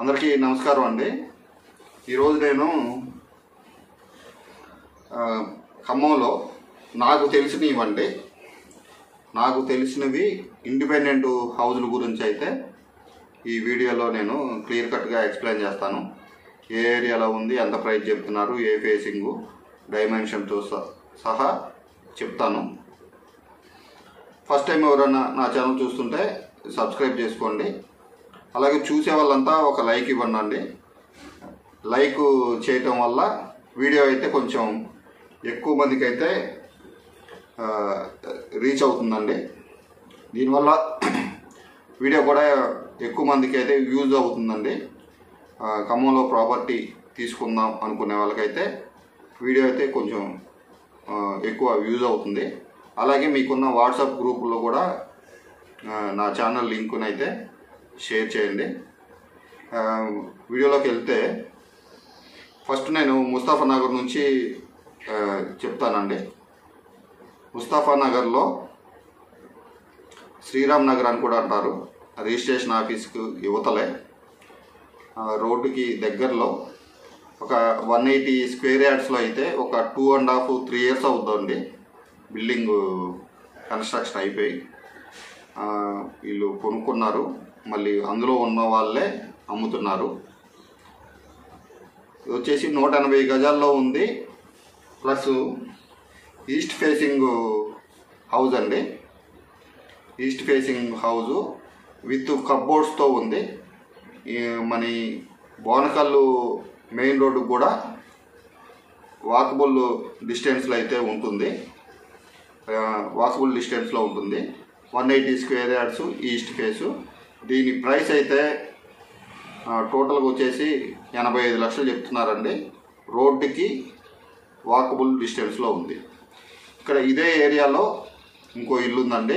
అందరికీ నమస్కారం అండి ఈరోజు నేను ఆ, ఖమ్మంలో నాకు తెలిసినవండి నాకు తెలిసినవి ఇండిపెండెంట్ హౌజుల గురించి అయితే ఈ వీడియోలో నేను క్లియర్ కట్గా ఎక్స్ప్లెయిన్ చేస్తాను ఏ ఏరియాలో ఉంది ఎంత ప్రైస్ చెప్తున్నారు ఏ ఫేసింగు డైమెన్షన్తో స- సహా చెప్తాను ఫస్ట్ టైం ఎవరైనా నా ఛానల్ చూస్తుంటే సబ్స్క్రైబ్ చేసుకోండి అలాగే చూసే వాళ్ళంతా ఒక లైక్ ఇవ్వండి అండి లైక్ చేయటం వల్ల వీడియో అయితే కొంచెం ఎక్కువ మందికి అయితే ఆ, రీచ్ అవుతుందండి దీనివల్ల వీడియో కూడా ఎక్కువ మందికి అయితే యూజ్ అవుతుందండి ఆ, ఖమ్మంలో ప్రాపర్టీ తీసుకుందాం అనుకునే వాళ్ళకైతే వీడియో అయితే కొంచెం ఆ, ఎక్కువ యూజ్ అవుతుంది అలాగే మీకున్న వాట్సాప్ గ్రూపుల్లో కూడా ఆ, నా ఛానల్ లింకుని అయితే షేర్ చేయండి ఆ, వీడియోలోకి వెళ్తే ఫస్ట్ నేను ముస్తాఫా నగర్ నుంచి ఆ, చెప్తానండి ముస్తాఫా నగర్లో శ్రీరామ్ నగర్ అని కూడా అంటారు రిజిస్ట్రేషన్ ఆఫీస్కు యువతలే ఆ, రోడ్డుకి దగ్గరలో ఒక వన్ ఎయిటీ స్క్వేర్ యార్డ్స్లో అయితే ఒక two and half three years అవుతుందండి బిల్డింగ్ కన్స్ట్రక్షన్ అయిపోయి ఆ, వీళ్ళు కొనుక్కున్నారు మళ్ళీ అందులో ఉన్న వాళ్ళే అమ్ముతున్నారు ఇది వచ్చేసి నూట ఎనభై గజాల్లో ఉంది ప్లస్ ఈస్ట్ ఫేసింగ్ హౌస్ అండి ఈస్ట్ ఫేసింగ్ హౌజు విత్ కబ్బోర్డ్స్తో ఉంది ఈ మన బోనకల్లు మెయిన్ రోడ్డు కూడా వాకబుల్ డిస్టెన్స్లో అయితే ఉంటుంది వాకబుల్ డిస్టెన్స్లో ఉంటుంది one eighty square yards east face దీని ప్రైస్ అయితే ఆ, టోటల్గా వచ్చేసి ఎనభై ఐదు లక్షలు చెప్తున్నారండి రోడ్డుకి వాకబుల్ డిస్టెన్స్లో ఉంది ఇక్కడ ఇదే ఏరియాలో ఇంకో ఇల్లు ఉందండి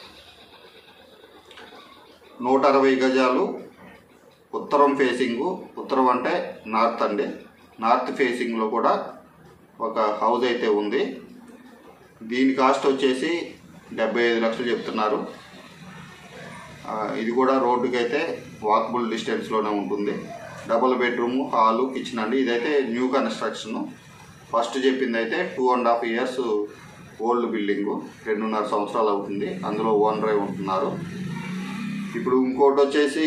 నూట అరవై గజాలు ఉత్తరం ఫేసింగు ఉత్తరం అంటే నార్త్ అండి నార్త్ ఫేసింగ్లో కూడా ఒక హౌస్ అయితే ఉంది దీని కాస్ట్ వచ్చేసి డెబ్బై ఐదు లక్షలు చెప్తున్నారు ఆ, ఇది కూడా రోడ్డుకి అయితే వాకబుల్ డిస్టెన్స్లోనే ఉంటుంది డబుల్ బెడ్రూమ్ హాలు కిచెన్ అండి ఇదైతే న్యూ కన్స్ట్రక్షన్ ఫస్ట్ చెప్పింది అయితే two and half years old building రెండున్నర సంవత్సరాలు అవుతుంది అందులో ఓనరే ఉంటున్నారు ఇప్పుడు ఇంకోటి వచ్చేసి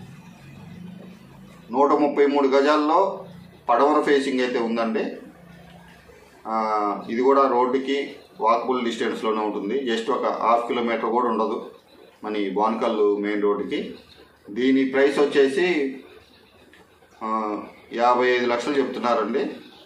నూట ముప్పై మూడు గజాల్లో పడవర ఫేసింగ్ అయితే ఉందండి ఆ, ఇది కూడా రోడ్డుకి వాకబుల్ డిస్టెన్స్లోనే ఉంటుంది జస్ట్ ఒక హాఫ్ కిలోమీటర్ కూడా ఉండదు మన ఈ బోనకల్లు మెయిన్ రోడ్డుకి దీని ప్రైస్ వచ్చేసి ఆ, యాభై ఐదు లక్షలు చెప్తున్నారండి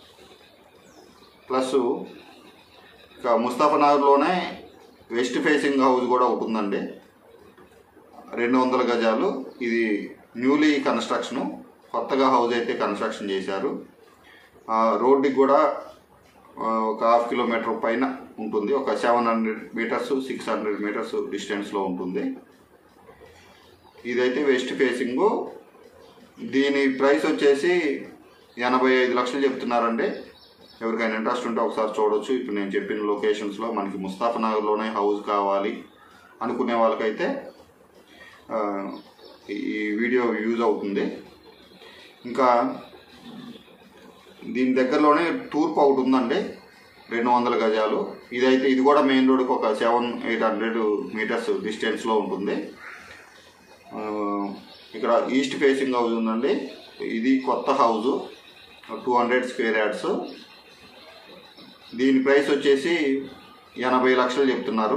ప్లస్ ఇక ముస్తాఫా నగర్లోనే వెస్ట్ ఫేసింగ్ హౌస్ కూడా ఒకటి ఉందండి రెండు వందల గజాలు ఇది న్యూలీ కన్స్ట్రక్షను కొత్తగా హౌస్ అయితే కన్స్ట్రక్షన్ చేశారు ఆ, రోడ్డుకి కూడా ఆ, ఒక హాఫ్ కిలోమీటర్ పైన ఉంటుంది ఒక seven hundred metres six hundred metres డిస్టెన్స్లో ఉంటుంది ఇదైతే వెస్ట్ ఫేసింగు దీని ప్రైస్ వచ్చేసి ఎనభై ఐదు లక్షలు చెప్తున్నారండి ఎవరికైనా ఇంట్రెస్ట్ ఉంటే ఒకసారి చూడొచ్చు ఇప్పుడు నేను చెప్పిన లొకేషన్స్లో మనకి ముస్తాఫా నగర్లోనే హౌస్ కావాలి అనుకునే వాళ్ళకైతే ఆ, ఈ వీడియో యూజ్ అవుతుంది ఇంకా దీని దగ్గరలోనే తూర్పు ఒకటి ఉందండి రెండు వందల గజాలు ఇదైతే ఇది కూడా మెయిన్ రోడ్కి ఒక సెవెన్ ఎయిట్ హండ్రెడ్ మీటర్స్ డిస్టెన్స్లో ఉంటుంది ఆ, ఇక్కడ ఈస్ట్ ఫేసింగ్ హౌస్ ఉందండి ఇది కొత్త house two hundred square yards దీని ప్రైస్ వచ్చేసి ఎనభై లక్షలు చెప్తున్నారు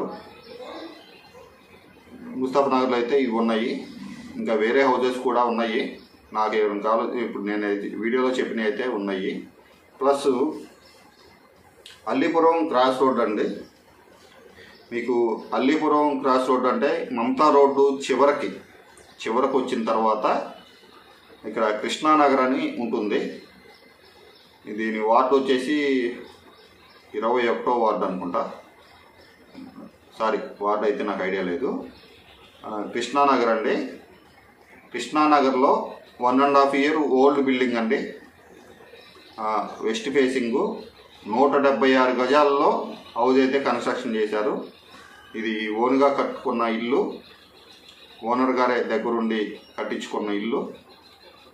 ముస్తాఫా నగర్లో అయితే ఇవి ఉన్నాయి ఇంకా వేరే హౌజెస్ కూడా ఉన్నాయి నాకు ఏమైనా కావాలి ఇప్పుడు నేను అయితే వీడియోలో చెప్పినవి అయితే ఉన్నాయి ప్లస్ అల్లీపురం క్రాస్ రోడ్ అండి మీకు అల్లీపురం క్రాస్ రోడ్ అంటే మమతా రోడ్డు చివరికి చివరకు వచ్చిన తర్వాత ఇక్కడ కృష్ణానగర్ అని ఉంటుంది దీని వార్డు వచ్చేసి ఇరవై ఒకటో వార్డు అనుకుంటా సారీ వార్డు అయితే నాకు ఐడియా లేదు ఆ, కృష్ణానగర్ అండి కృష్ణానగర్లో one and half year old building అండి ఆ, వెస్ట్ ఫేసింగు నూట డెబ్బై ఆరు గజాల్లో హౌస్ అయితే కన్స్ట్రక్షన్ చేశారు ఇది ఓన్గా కట్టుకున్న ఇల్లు ఓనర్ గారే దగ్గరుండి కట్టించుకున్న ఇల్లు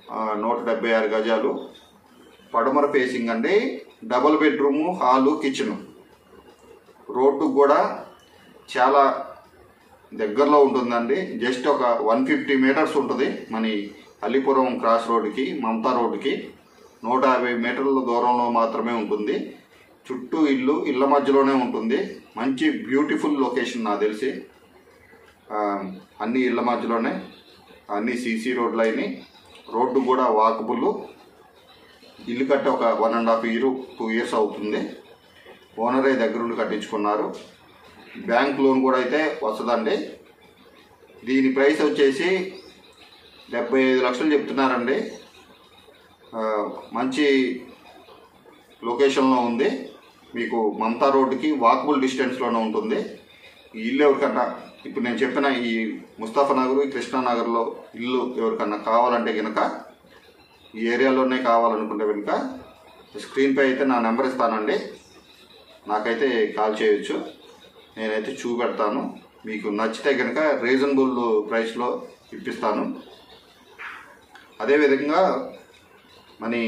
ఆ, నూట డెబ్బై ఆరు గజాలు పడమర ఫేసింగ్ అండి double bedroom hall kitchen road కూడా చాలా దగ్గరలో ఉంటుందండి జస్ట్ ఒక వన్ ఫిఫ్టీ మీటర్స్ ఉంటుంది మన ఈ అల్లిపురం క్రాస్ రోడ్డుకి మమతా రోడ్డుకి నూట యాభై మీటర్ల దూరంలో మాత్రమే ఉంటుంది చుట్టూ ఇల్లు ఇళ్ళ మధ్యలోనే ఉంటుంది మంచి బ్యూటిఫుల్ లొకేషన్ నాకు తెలిసి ఆ, అన్ని ఇళ్ళ మధ్యలోనే అన్ని సీసీ రోడ్లు అయినాయి రోడ్డు కూడా వాకబుల్ ఇల్లు కట్టి ఒక one and half year two years అవుతుంది ఓనరే దగ్గరుండి కట్టించుకున్నారు బ్యాంక్ లోన్ కూడా అయితే వస్తుందండి దీని ప్రైస్ వచ్చేసి డెబ్బై ఐదు లక్షలు చెప్తున్నారండి ఆ, మంచి లొకేషన్లో ఉంది మీకు మమతా రోడ్డుకి వాకబుల్ డిస్టెన్స్లోనే ఉంటుంది ఈ ఇల్లు ఎవరికన్నా ఇప్పుడు నేను చెప్పిన ఈ ముస్తాఫా నగర్ ఈ కృష్ణానగర్లో ఇల్లు ఎవరికన్నా కావాలంటే కనుక ఈ ఏరియాలోనే కావాలనుకుంటే కనుక స్క్రీన్పై అయితే నా నెంబర్ ఇస్తానండి నాకైతే కాల్ చేయొచ్చు నేనైతే చూపెడతాను మీకు నచ్చితే కనుక రీజనబుల్ ప్రైస్లో ఇప్పిస్తాను అదేవిధంగా మన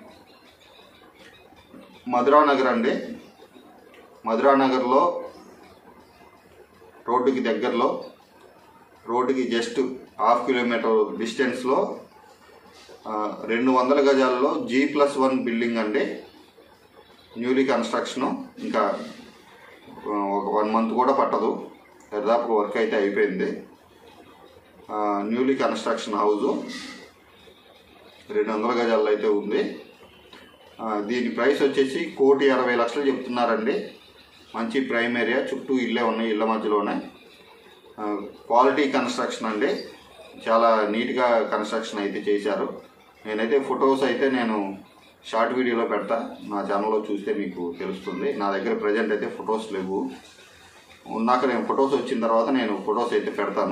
మధురా నగర్ అండి మధురా నగర్లో రోడ్డుకి దగ్గరలో రోడ్డుకి జస్ట్ హాఫ్ కిలోమీటర్ డిస్టెన్స్లో ఆ, రెండు వందల గజాల్లో జీ ప్లస్ వన్ బిల్డింగ్ అండి న్యూలీ కన్స్ట్రక్షను ఇంకా ఆ, ఒక వన్ మంత్ కూడా పట్టదు దాదాపు వర్క్ అయితే అయిపోయింది ఆ, న్యూలీ కన్స్ట్రక్షన్ హౌజు రెండు వందల గజాల్లో అయితే ఉంది ఆ, దీని ప్రైస్ వచ్చేసి కోటి అరవై లక్షలు చెప్తున్నారండి మంచి ప్రైమ్ ఏరియా చుట్టూ ఇల్లే ఉన్నాయి ఇళ్ళ మధ్యలోనే ఆ, క్వాలిటీ కన్స్ట్రక్షన్ అండి చాలా నీట్గా కన్స్ట్రక్షన్ అయితే చేశారు నేనైతే ఫొటోస్ అయితే నేను షార్ట్ వీడియోలో పెడతా నా ఛానల్లో చూస్తే మీకు తెలుస్తుంది నా దగ్గర ప్రజెంట్ అయితే ఫొటోస్ లేవు ఉన్నాక నేను ఫొటోస్ వచ్చిన తర్వాత నేను ఫొటోస్ అయితే పెడతాను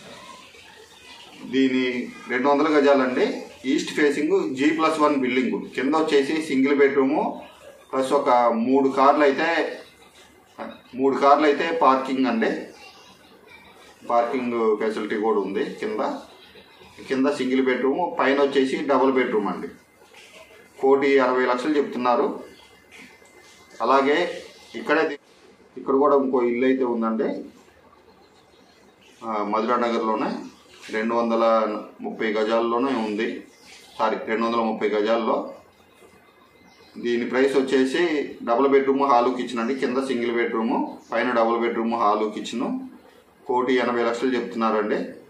దీని రెండు వందల గజాలండి east facing G plus one building కింద వచ్చేసి సింగిల్ బెడ్రూము ప్లస్ ఒక మూడు కార్లు అయితే మూడు కార్లు అయితే పార్కింగ్ అండి పార్కింగ్ ఫెసిలిటీ కూడా ఉంది కింద కింద సింగిల్ బెడ్రూమ్ పైన వచ్చేసి డబుల్ బెడ్రూమ్ అండి కోటి అరవై లక్షలు చెప్తున్నారు అలాగే ఇక్కడే ది- ఇక్కడ కూడా ఇంకో ఇల్లు అయితే ఉందండి ఆ, మధురా నగర్లోనే రెండు వందల ముప్పై గజాల్లోనే ఉంది సారీ రెండు వందల ముప్పై గజాల్లో దీని ప్రైస్ వచ్చేసి డబుల్ బెడ్రూమ్ హాలు కిచెన్ అండి కింద సింగిల్ బెడ్రూము పైన double bedroom hall kitchen crore ఎనభై లక్షలు చెప్తున్నారండి